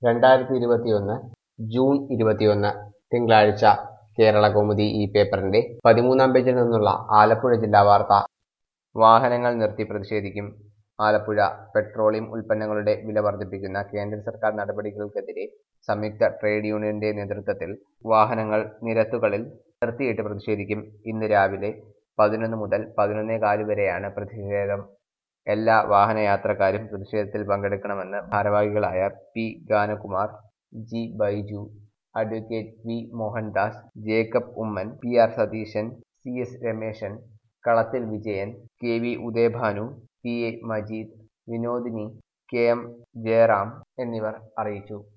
രണ്ടായിരത്തി ഇരുപത്തിയൊന്ന് ജൂൺ ഇരുപത്തിയൊന്ന് തിങ്കളാഴ്ച കേരള കൗമുദി ഈ പേപ്പറിന്റെ പതിമൂന്നാം പേജിൽ നിന്നുള്ള ആലപ്പുഴ ജില്ലാ വാർത്ത വാഹനങ്ങൾ നിർത്തി പ്രതിഷേധിക്കും ആലപ്പുഴ പെട്രോളിയം ഉൽപ്പന്നങ്ങളുടെ വില വർദ്ധിപ്പിക്കുന്ന കേന്ദ്ര സർക്കാർ നടപടികൾക്കെതിരെ സംയുക്ത ട്രേഡ് യൂണിയന്റെ നേതൃത്വത്തിൽ വാഹനങ്ങൾ നിരത്തുകളിൽ നിർത്തിയിട്ട് പ്രതിഷേധിക്കും ഇന്ന് രാവിലെ പതിനൊന്ന് മുതൽ പതിനൊന്നേ കാല് വരെയാണ് പ്രതിഷേധം എല്ലാ വാഹനയാത്രക്കാരും പ്രതിഷേധത്തിൽ പങ്കെടുക്കണമെന്ന് ഭാരവാഹികളായ P Ganakumar G Baiju advocate V Mohandas Jacob Oommen P R Satheesan C S Rameshan Kalathil Vijayan K V Udayabhanu P A Majeed Vinodini K M Jayaram എന്നിവർ അറിയിച്ചു